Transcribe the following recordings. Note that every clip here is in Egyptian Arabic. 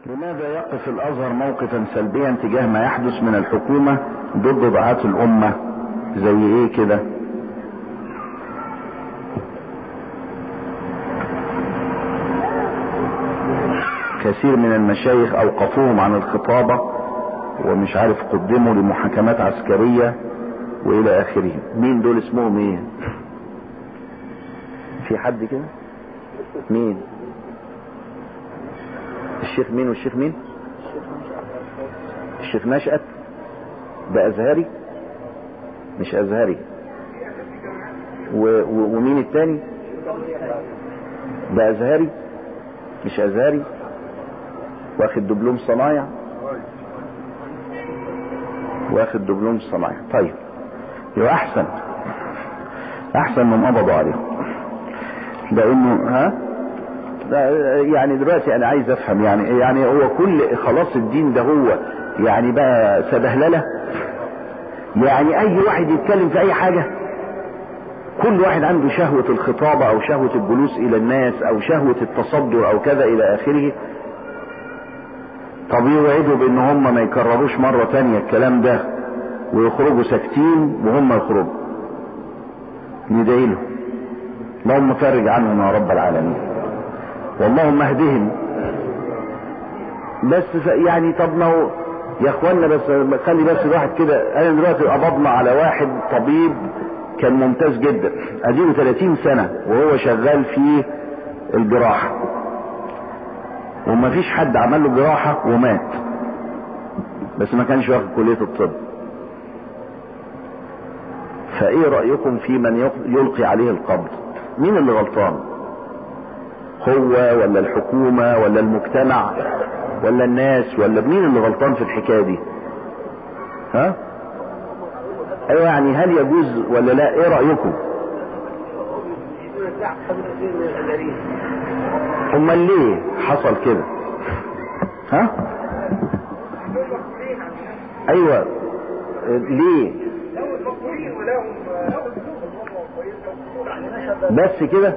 لماذا يقف الازهر موقفا سلبيا تجاه ما يحدث من الحكومة ضد دعاة الامة زي ايه كده كثير من المشايخ اوقفوهم عن الخطابة ومش عارف قدموا لمحاكمات عسكرية والى اخره مين دول اسمهم ايه في حد كده مين الشيخ مين والشيخ مين الشيخ نشأت ده ازهري مش ازهري و... و... ومين التاني ده ازهري مش ازهري واخد دبلوم صنايع واخد دبلوم صنايع طيب يبقى احسن احسن من قبضوا عليهم لانه ها يعني دلوقتي انا عايز افهم يعني يعني هو كل خلاص الدين ده هو يعني بقى سبهلله يعني اي واحد يتكلم في اي حاجه كل واحد عنده شهوة الخطابة او شهوة الجلوس الى الناس او شهوة التصدر او كذا الى اخره طب يوعدوا بان هم ما يكرروش مرة تانية الكلام ده ويخرجوا ساكتين وهم يخرجوا ندعي له اللهم فرج عنهم يا رب العالمين واللهم اهدهم بس يعني طب ما هو يا اخوانا بس خلي بس الواحد كده انا دلوقتي قبضنا على واحد طبيب كان ممتاز جدا اديله 30 سنة وهو شغال في الجراحة وما فيش حد عمل له جراحة ومات بس ما كانش واخد كلية الطب فايه رأيكم في من يلقي عليه القبض مين اللي غلطان هو ولا الحكومة ولا المجتمع ولا الناس ولا مين اللي غلطان في الحكاية دي ها ايوه يعني هل يجوز ولا لا ايه رأيكم امال ليه حصل كده ها ايوه ليه بس كده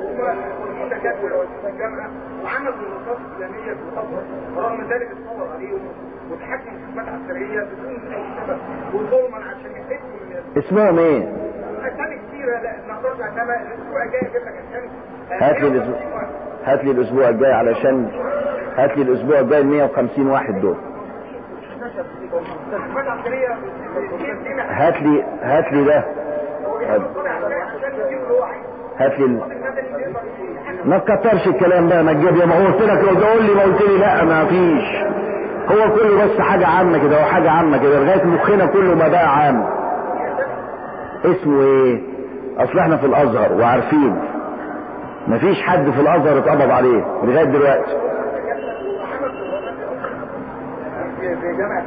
وعمل منظمات اسلاميه في القصر ورغم ذلك اتصور عليهم وتحكم في حكومات عسكريه بدون اي سبب وظلما عشان يحسوا من اسمهم ايه؟ اسامي كتيره لا ما اقدرش انما الاسبوع الجاي اجيب لك اسامي هات لي الاسبوع هات لي الاسبوع الجاي علشان هات لي الاسبوع الجاي 150 واحد دول حكومات عسكريه هات لي هات لي ده هات لي ال... ما تكترش الكلام بقى ما تجيب يا ما هو قلت لك لو تقول لي ما قلت لي لا ما فيش هو كله بس حاجة عامة كده هو حاجة عامة كده لغاية مخنا كله ما بقى عام اسمه ايه اصل احنا في الازهر وعارفين مفيش حد في الازهر اتقبض عليه لغاية دلوقتي في جامعه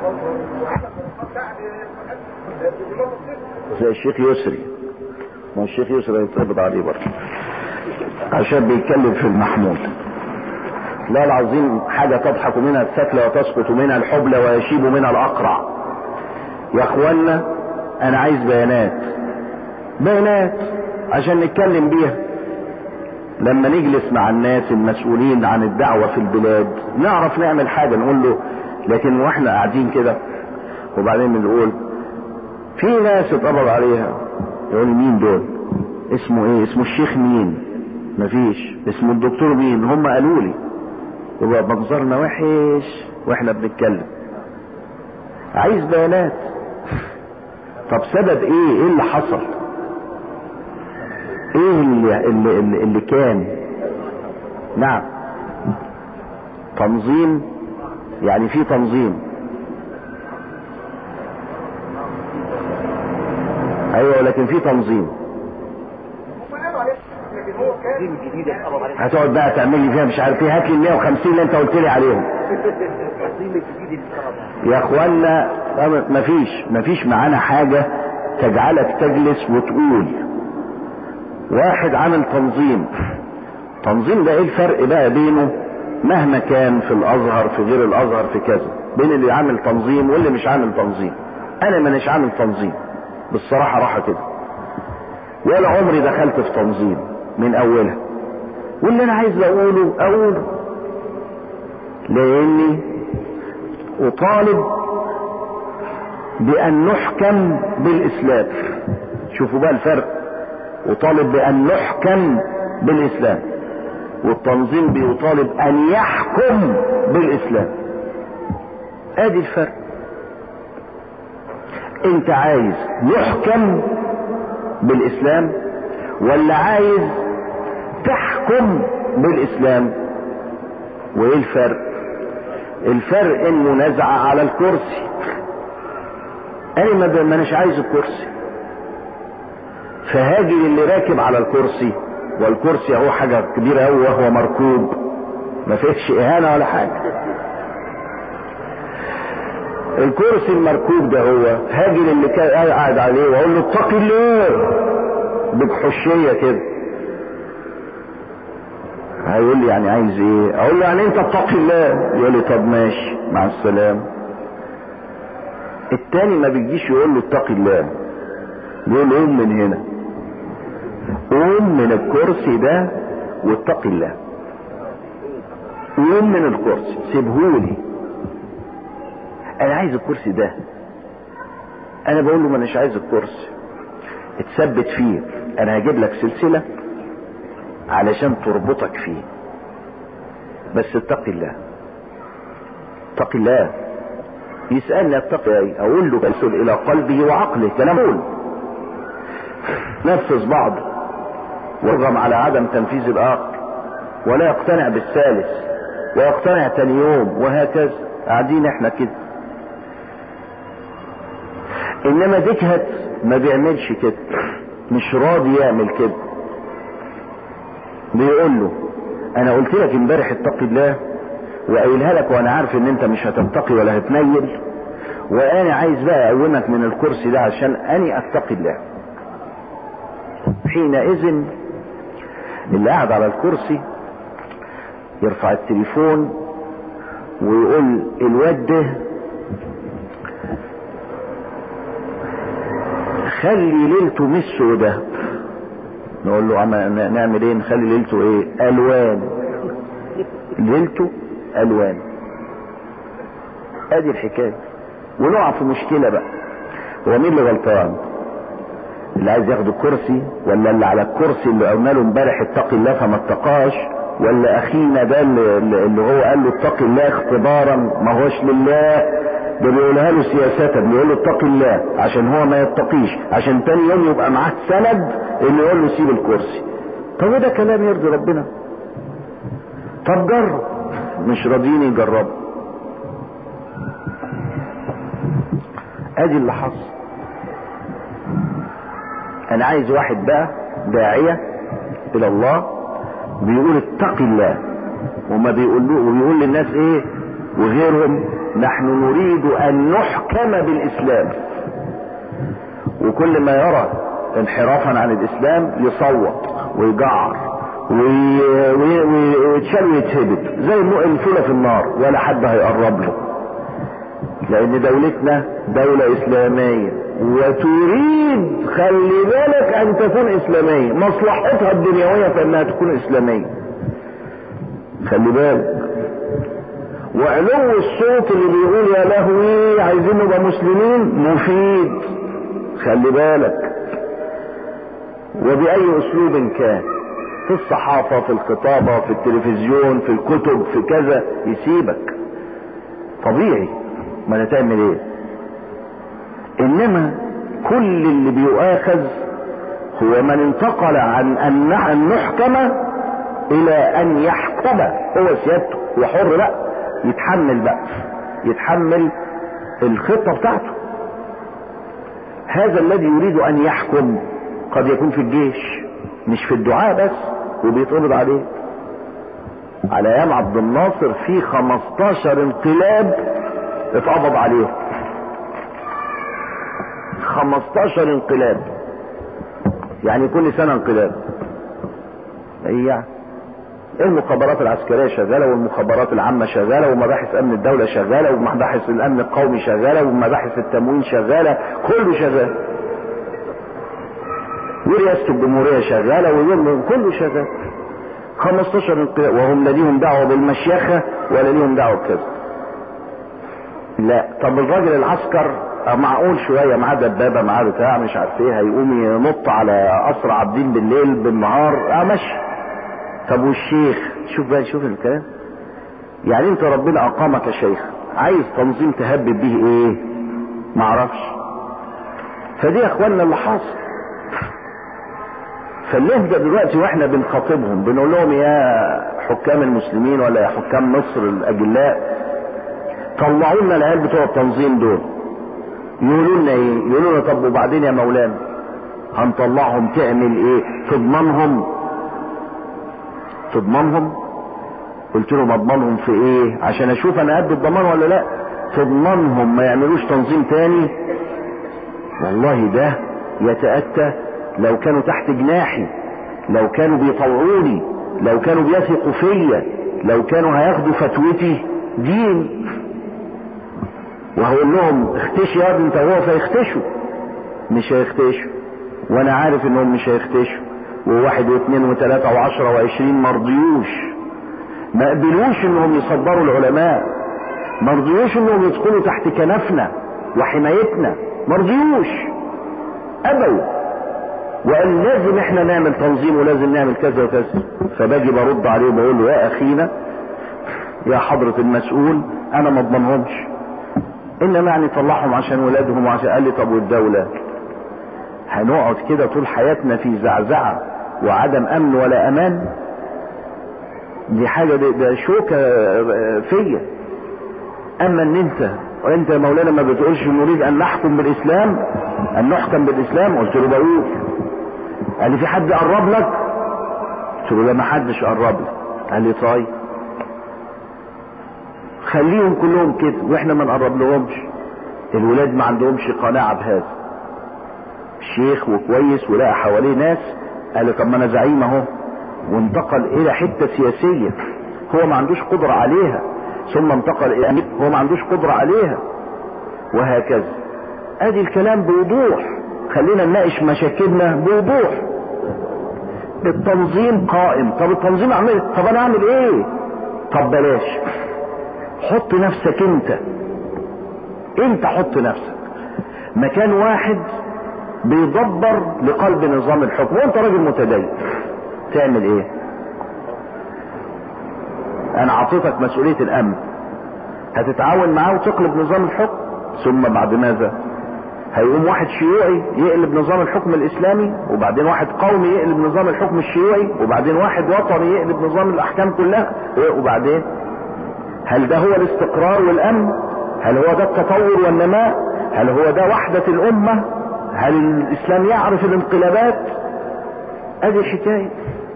زي الشيخ يسري ما الشيخ يسري يتقبض عليه برضه عشان بيتكلم في المحمود لا العظيم حاجة تضحك منها السكلة وتسقط منها الحبلى ويشيب منها الأقرع يا اخوانا انا عايز بيانات بيانات عشان نتكلم بيها لما نجلس مع الناس المسؤولين عن الدعوة في البلاد نعرف نعمل حاجة نقول له لكن واحنا قاعدين كده وبعدين بنقول في ناس اتقبض عليها يقول مين دول اسمه ايه اسمه الشيخ مين مفيش اسمه الدكتور مين هم قالوا لي يبقى منظرنا وحش واحنا بنتكلم عايز بيانات طب سبب ايه ايه اللي حصل ايه اللي, اللي, اللي, اللي كان نعم تنظيم يعني في تنظيم ايوه لكن في تنظيم هتقعد بقى تعمل لي فيها مش عارف ايه هات لي ال 150 اللي انت قلت لي عليهم يا اخوانا مفيش مفيش معانا حاجة تجعلك تجلس وتقول واحد عامل تنظيم تنظيم ده ايه الفرق بقى بينه مهما كان في الازهر في غير الازهر في كذا بين اللي عامل تنظيم واللي مش عامل تنظيم انا مانيش عامل تنظيم بالصراحة راحة كده ولا عمري دخلت في تنظيم من اولها واللي انا عايز اقوله اقوله لاني اطالب بان نحكم بالاسلام شوفوا بقى الفرق اطالب بان نحكم بالاسلام والتنظيم بيطالب ان يحكم بالاسلام ادي الفرق انت عايز يحكم بالاسلام ولا عايز تحكم بالاسلام وايه الفرق الفرق المنازعة على الكرسي انا ما ما اناش عايز الكرسي فهاجي اللي راكب على الكرسي والكرسي اهو حاجة كبيرة قوي وهو مركوب ما فيهش اهانة ولا حاجة الكرسي المركوب ده هو هاجي للي كان قاعد عليه واقول له اتق الله بكحشية كده هيقول لي يعني عايز ايه اقول له يعني انت اتق الله يقول لي طب ماشي مع السلامة التاني ما بيجيش يقول له اتق الله يقول له قوم من هنا قوم من الكرسي ده واتق الله قوم من الكرسي سيبهولي انا عايز الكرسي ده انا بقول له ما اناش عايز الكرسي اتثبت فيه انا هجيب لك سلسلة علشان تربطك فيه بس اتق الله اتق الله يسألني اتقي ايه اقول له بسل الى قلبه وعقله كلام قول نفذ بعض وارغم على عدم تنفيذ الاخر ولا يقتنع بالثالث ويقتنع تاني يوم وهكذا قاعدين احنا كده انما ديكهت ما بيعملش كده مش راضي يعمل كده بيقول له انا قلت لك امبارح اتقي الله وقايلها لك وانا عارف ان انت مش هتتقي ولا هتنيل وانا عايز بقى اقومك من الكرسي ده عشان اني اتقي الله حينئذ اللي قاعد على الكرسي يرفع التليفون ويقول الواد ده خلي ليلته مش سودة نقول له عم نعمل ايه نخلي ليلته ايه الوان ليلته الوان ادي الحكايه ونقع في مشكله بقى هو مين اللي غلطان اللي عايز ياخد الكرسي ولا اللي على الكرسي اللي قلنا له امبارح اتقي الله فما اتقاش ولا اخينا ده اللي, اللي هو قال له اتقي الله اختبارا ما هوش لله ده بيقولها له سياسة بيقول له اتقي الله عشان هو ما يتقيش عشان تاني يوم يبقى معاه سند اللي يقول له سيب الكرسي طب وده كلام يرضي ربنا طب جرب مش راضيين يجربوا ادي اللي حصل انا عايز واحد بقى داعية الى الله بيقول اتقي الله وما بيقول له وبيقول للناس ايه وغيرهم نحن نريد ان نحكم بالاسلام وكل ما يرى انحرافا عن الاسلام يصوت ويجعر ويتشال ويتهبط زي الفولة في النار ولا حد هيقرب له لان دولتنا دولة اسلامية وتريد خلي بالك ان تكون اسلامية مصلحتها الدنيوية في انها تكون اسلامية خلي بالك وعلو الصوت اللي بيقول يا لهوي عايزين نبقى مسلمين مفيد خلي بالك وبأي اسلوب كان في الصحافة في الخطابة في التلفزيون في الكتب في كذا يسيبك طبيعي ما تعمل ايه انما كل اللي بيؤاخذ هو من انتقل عن ان نحكم الى ان يحكم هو سيادته هو حر بقى يتحمل بقى يتحمل الخطة بتاعته هذا الذي يريد ان يحكم قد يكون في الجيش مش في الدعاء بس وبيتقبض عليه على ايام عبد الناصر في 15 انقلاب اتقبض عليهم 15 انقلاب يعني كل سنة انقلاب ايه يعني المخابرات العسكرية شغالة والمخابرات العامة شغالة ومباحث امن الدولة شغالة ومباحث الامن القومي شغالة ومباحث التموين شغالة كله شغال ورئاسة الجمهورية شغالة ويوم كله شغال 15 انقلاب وهم لا ليهم دعوة بالمشيخة ولا ليهم دعوة بكذا لا طب الراجل العسكر آه، معقول شويه معاه دبابه معاه بتاع مش عارف ايه هيقوم ينط على اسرع عابدين بالليل بالنهار اه ماشي طب والشيخ شوف بقى شوف الكلام يعني انت ربنا اقامك شيخ عايز تنظيم تهبب به ايه معرفش فدي يا اخوانا اللي حاصل فالنهدى دلوقتي واحنا بنخاطبهم بنقول لهم يا حكام المسلمين ولا يا حكام مصر الاجلاء طلعوا لنا العيال بتوع التنظيم دول يقولوا لنا ايه يقولوا لنا طب وبعدين يا مولانا هنطلعهم تعمل ايه تضمنهم تضمنهم قلت لهم اضمنهم في ايه عشان اشوف انا قد الضمان ولا لا تضمنهم ما يعملوش تنظيم تاني والله ده يتأتى لو كانوا تحت جناحي لو كانوا بيطوعوني لو كانوا بيثقوا فيا لو كانوا هياخدوا فتوتي دين وهقول لهم اختشي يا ابني انت وهو فيختشوا مش هيختشوا وانا عارف انهم مش هيختشوا وواحد واثنين وثلاثة وعشرة وعشرين مرضيوش ما قبلوش انهم يصدروا العلماء مرضيوش انهم يدخلوا تحت كنفنا وحمايتنا مرضيوش ابوا وقال لازم احنا نعمل تنظيم ولازم نعمل كذا وكذا فباجي برد عليه وبقول له يا اخينا يا حضرة المسؤول انا ما اضمنهمش انما يعني طلعهم عشان ولادهم وعشان قال لي طب والدولة هنقعد كده طول حياتنا في زعزعة وعدم امن ولا امان دي حاجة ده, ده شوكة فيا اما ان انت وانت يا مولانا ما بتقولش نريد ان نحكم بالاسلام ان نحكم بالاسلام قلت له بقول قال لي في حد قرب لك قلت له لا ما حدش قرب لي قال لي طيب خليهم كلهم كده واحنا ما نقرب لهمش الولاد ما عندهمش قناعة بهذا شيخ وكويس ولقى حواليه ناس قال لي طب ما انا زعيم اهو وانتقل الى حتة سياسية هو ما عندوش قدرة عليها ثم انتقل الى أمير هو ما عندوش قدرة عليها وهكذا ادي الكلام بوضوح خلينا نناقش مشاكلنا بوضوح التنظيم قائم طب التنظيم اعمل طب انا اعمل ايه طب بلاش حط نفسك انت انت حط نفسك مكان واحد بيدبر لقلب نظام الحكم وانت راجل متدين تعمل ايه انا اعطيتك مسؤولية الامن هتتعاون معاه وتقلب نظام الحكم ثم بعد ماذا هيقوم واحد شيوعي يقلب نظام الحكم الاسلامي وبعدين واحد قومي يقلب نظام الحكم الشيوعي وبعدين واحد وطني يقلب نظام الاحكام كلها وبعدين هل ده هو الاستقرار والامن هل هو ده التطور والنماء هل هو ده وحدة الامة هل الاسلام يعرف الانقلابات ادي الحكاية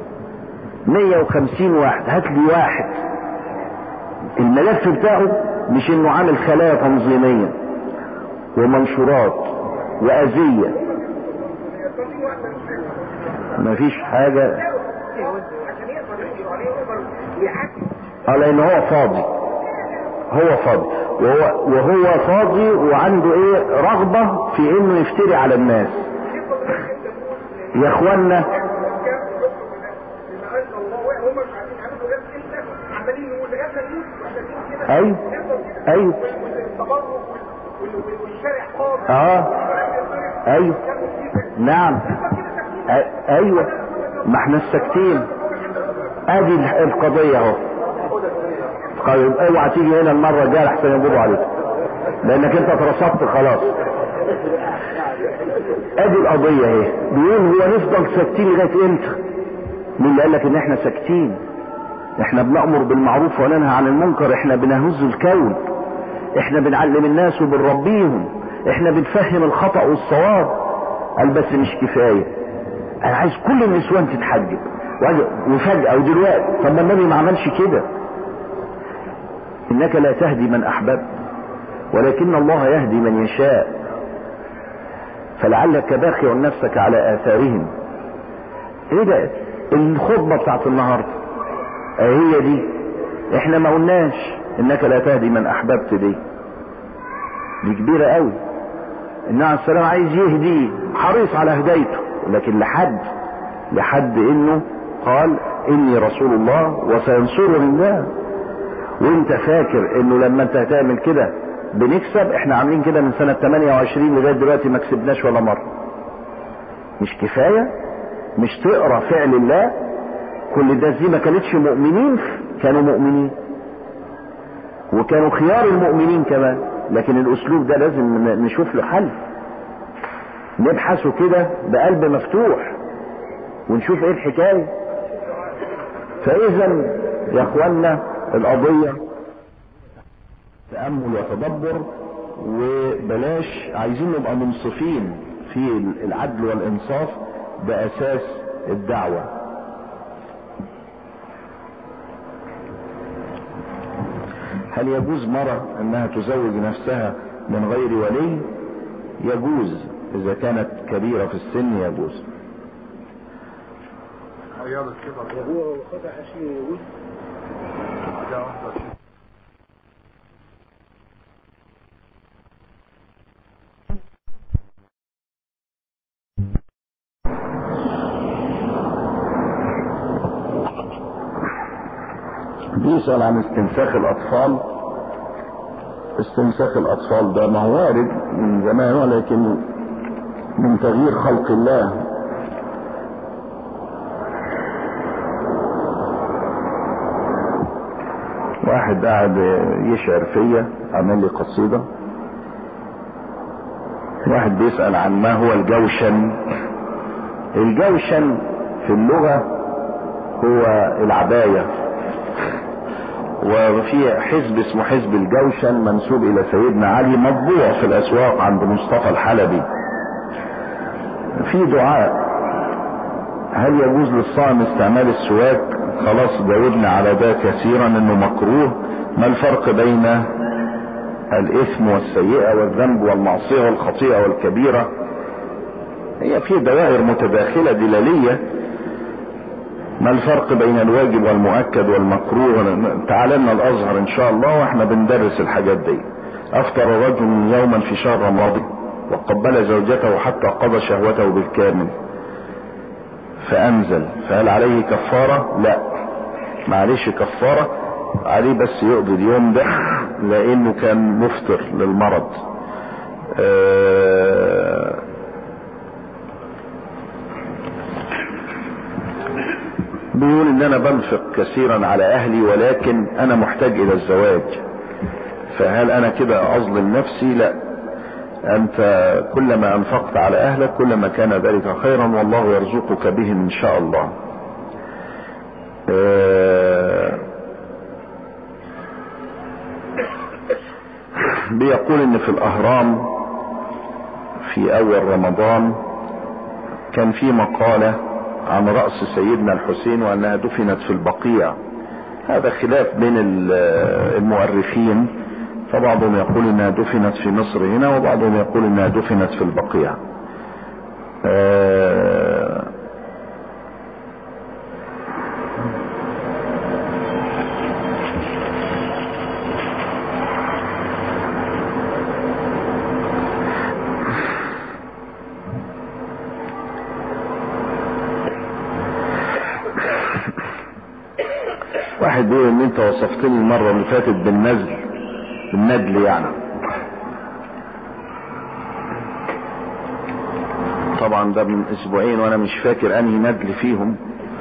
150 واحد هات لي واحد الملف بتاعه مش انه عامل خلايا تنظيمية ومنشورات واذية مفيش حاجة عشان يقدر يقدر عليه يقدر يحكم اه لان هو فاضي هو فاضي وهو وهو فاضي وعنده ايه رغبة في انه يفتري على الناس يا اخوانا ايوه ايوه اه ايوه نعم أ- ايوه ما احنا الساكتين ادي القضية اهو طيب اوعى تيجي هنا المرة الجاية احسن يقبضوا عليك لانك انت اترصدت خلاص ادي القضية اهي بيقول هو نفضل ساكتين لغاية امتى مين اللي قال لك ان احنا ساكتين احنا بنأمر بالمعروف وننهى عن المنكر احنا بنهز الكون احنا بنعلم الناس وبنربيهم احنا بنفهم الخطأ والصواب قال بس مش كفاية انا عايز كل النسوان تتحجب وعايز- وفجأة ودلوقتي طب ما النبي ما عملش كده انك لا تهدي من احببت ولكن الله يهدي من يشاء فلعلك باخع نفسك على اثارهم ايه ده الخطبة بتاعت النهاردة اه هي دي احنا ما قلناش انك لا تهدي من احببت دي دي كبيرة قوي النبي عليه السلام عايز يهدي حريص على هدايته لكن لحد لحد انه قال اني رسول الله وسينصرني الله وانت فاكر انه لما انت هتعمل كده بنكسب احنا عاملين كده من سنة 28 لغاية دلوقتي ما كسبناش ولا مرة مش كفاية مش تقرا فعل الله كل الناس دي ما كانتش مؤمنين كانوا مؤمنين وكانوا خيار المؤمنين كمان لكن الاسلوب ده لازم نشوف له حل نبحثه كده بقلب مفتوح ونشوف ايه الحكاية فاذا يا اخوانا القضية تأمل وتدبر وبلاش عايزين نبقى منصفين في العدل والانصاف ده اساس الدعوة هل يجوز مرة انها تزوج نفسها من غير ولي يجوز اذا كانت كبيرة في السن يجوز رياضة كده هو خدها عشان يقول حاجة واحدة بيسأل عن استنساخ الأطفال استنساخ الأطفال ده ما هو وارد من زمان ولكن من تغيير خلق الله واحد قاعد يشعر فيا عمل لي قصيدة واحد بيسأل عن ما هو الجوشن الجوشن في اللغة هو العباية وفي حزب اسمه حزب الجوشن منسوب الى سيدنا علي مطبوع في الاسواق عند مصطفى الحلبي في دعاء هل يجوز للصائم استعمال السواك خلاص جاوبنا على ده كثيرا انه مكروه ما الفرق بين الاثم والسيئة والذنب والمعصية والخطيئة والكبيرة هي في دوائر متداخلة دلالية ما الفرق بين الواجب والمؤكد والمكروه تعال لنا الازهر ان شاء الله واحنا بندرس الحاجات دي افطر رجل يوما في شهر رمضان وقبل زوجته حتى قضى شهوته بالكامل فانزل فهل عليه كفارة لا معلش كفارة عليه بس يقضي اليوم ده لانه كان مفطر للمرض آه بيقول ان انا بنفق كثيرا على اهلي ولكن انا محتاج الى الزواج فهل انا كده اظلم نفسي لا انت كلما انفقت على اهلك كلما كان ذلك خيرا والله يرزقك بهم ان شاء الله آه بيقول ان في الاهرام في اول رمضان كان في مقاله عن رأس سيدنا الحسين وأنها دفنت في البقيع هذا خلاف بين المؤرخين فبعضهم يقول أنها دفنت في مصر هنا وبعضهم يقول أنها دفنت في البقيع واحد بيقول ان انت وصفتني المرة اللي فاتت بالنزل بالندل يعني طبعا ده من اسبوعين وانا مش فاكر انهي ندل فيهم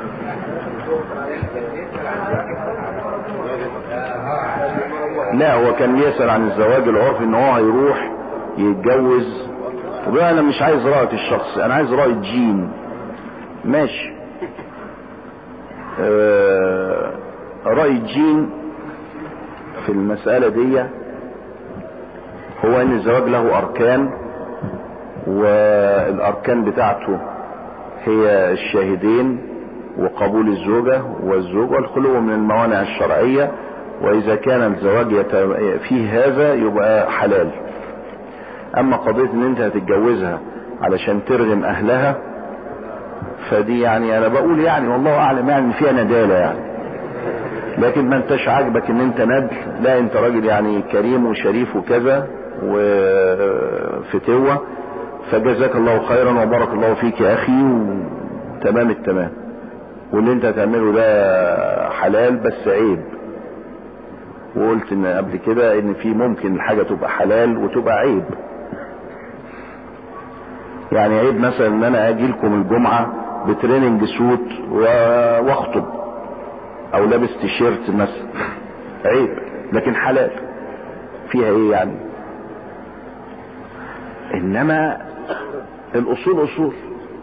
لا هو كان بيسأل عن الزواج العرفي ان هو هيروح يتجوز وبقى انا مش عايز رأية الشخص انا عايز رأية جين ماشي آه رأي الجين في المسألة دي هو ان الزواج له اركان والاركان بتاعته هي الشاهدين وقبول الزوجة والزوج والخلو من الموانع الشرعية واذا كان الزواج يت... فيه هذا يبقى حلال اما قضية ان انت هتتجوزها علشان ترغم اهلها فدي يعني انا بقول يعني والله اعلم يعني فيها ندالة يعني لكن ما انتش عاجبك ان انت ندل لا انت راجل يعني كريم وشريف وكذا وفتوة فجزاك الله خيرا وبارك الله فيك يا اخي وتمام التمام واللي انت هتعمله ده حلال بس عيب وقلت ان قبل كده ان في ممكن الحاجة تبقى حلال وتبقى عيب يعني عيب مثلا ان انا اجي لكم الجمعة بتريننج سوت و- واخطب او لابس تيشيرت مثلا عيب لكن حلال فيها ايه يعني انما الاصول اصول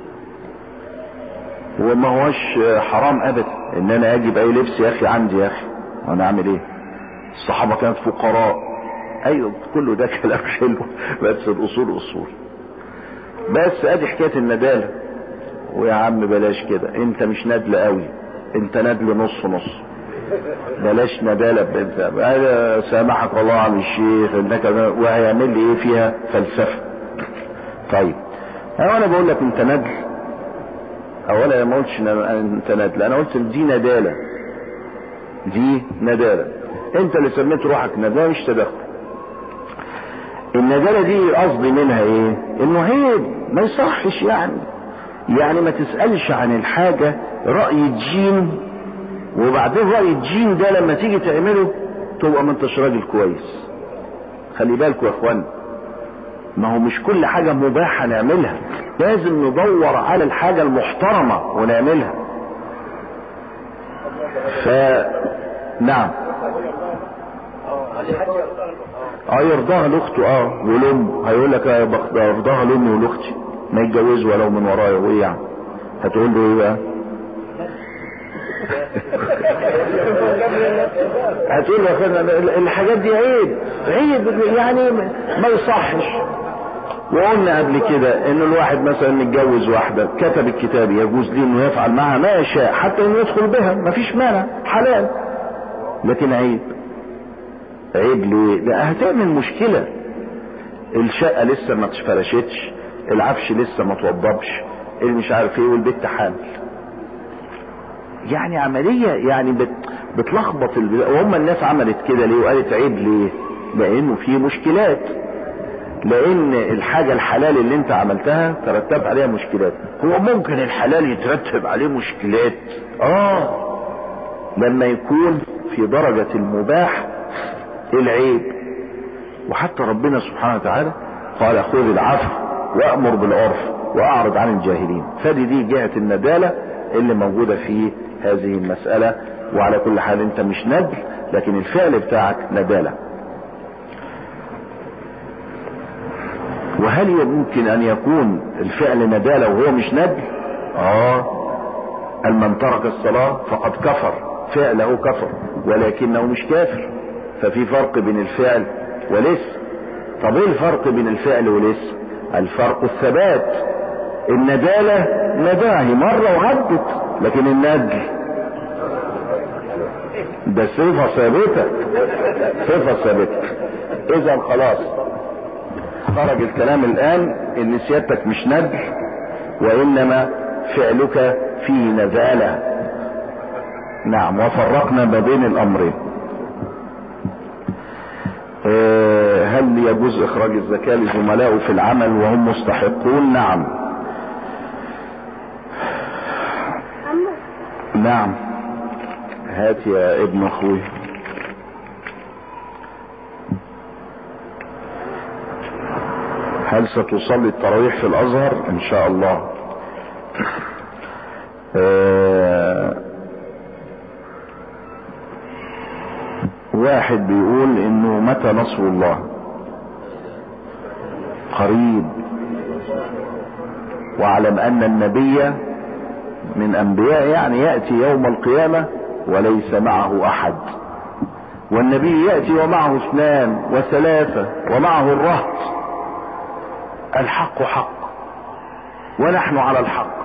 وما هوش حرام ابدا ان انا اجي باي لبس يا اخي عندي يا اخي وانا اعمل ايه الصحابه كانت فقراء ايوه كله ده كلام حلو بس الاصول اصول بس ادي حكايه الندالة ويا عم بلاش كده انت مش ندل قوي انت ندل نص نص بلاش ندالة بنت هذا سامحك الله عن الشيخ انك وهيعمل لي ايه فيها فلسفة طيب انا انا بقول لك انت ندل اولا ما قلتش إن أنا- انت ندل انا قلت دي ندالة دي ندالة انت اللي سميت روحك ندالة مش تدخل الندالة دي قصدي منها ايه انه عيب ما يصحش يعني يعني ما تسألش عن الحاجة رأي الجين وبعدين رأي الجين ده لما تيجي تعمله تبقى ما انتش راجل كويس خلي بالكوا يا اخوان ما هو مش كل حاجة مباحة نعملها لازم ندور على الحاجة المحترمة ونعملها ف نعم اه يرضاها لاخته اه ولام هيقول لك اه بخ- ارضاها لامي ولاختي ما يتجوزوا ولو من ورايا وايه يعني هتقول له ايه بقى هتقول له يا اخوانا ال- الحاجات دي عيب عيب يعني ما يصحش وقلنا قبل كده ان الواحد مثلا متجوز واحده كتب الكتاب يجوز ليه انه يفعل معها ما يشاء حتى انه يدخل بها مفيش مانع حلال لكن عيب عيب ليه؟ لا هتعمل مشكلة الشقة لسه ما اتفرشتش العفش لسه ما توضبش اللي مش عارف ايه والبيت حامل يعني عملية يعني بت بتلخبط البداية وهم الناس عملت كده ليه وقالت عيب ليه لانه في مشكلات لان الحاجة الحلال اللي انت عملتها ترتب عليها مشكلات هو ممكن الحلال يترتب عليه مشكلات اه لما يكون في درجة المباح العيب وحتى ربنا سبحانه وتعالى قال خذ العفو وامر بالعرف واعرض عن الجاهلين فدي دي جهة الندالة اللي موجودة في هذه المسألة وعلى كل حال انت مش ندل لكن الفعل بتاعك ندالة وهل يمكن ان يكون الفعل ندالة وهو مش ندل اه من ترك الصلاة فقد كفر فعله كفر ولكنه مش كافر ففي فرق بين الفعل والاسم طب ايه الفرق بين الفعل والاسم الفرق الثبات الندالة نداهي مرة وعدت لكن الندل ده صفة ثابتة صفة ثابتة اذا خلاص خرج الكلام الان ان سيادتك مش ندل وانما فعلك فيه نزالة نعم وفرقنا ما بين الامرين آه، هل يجوز اخراج الزكاة لزملائه في العمل وهم مستحقون نعم نعم هات يا ابن اخوي هل ستصلي التراويح في الازهر ان شاء الله آه، واحد بيقول انه متى نصر الله قريب واعلم ان النبي من انبياء يعني ياتي يوم القيامه وليس معه احد والنبي ياتي ومعه اثنان وثلاثه ومعه الرهط الحق حق ونحن على الحق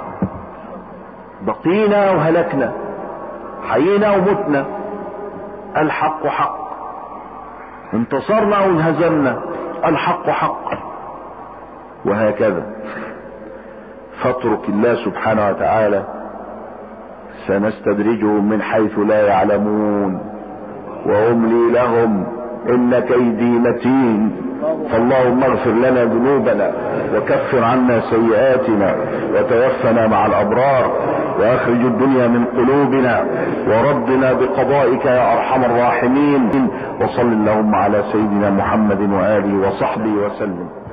بقينا وهلكنا حيينا ومتنا الحق حق انتصرنا وانهزمنا الحق حق وهكذا فاترك الله سبحانه وتعالى سنستدرجهم من حيث لا يعلمون واملي لهم ان كيدي متين فاللهم اغفر لنا ذنوبنا وكفر عنا سيئاتنا وتوفنا مع الابرار واخرج الدنيا من قلوبنا وردنا بقضائك يا ارحم الراحمين وصل اللهم على سيدنا محمد واله وصحبه وسلم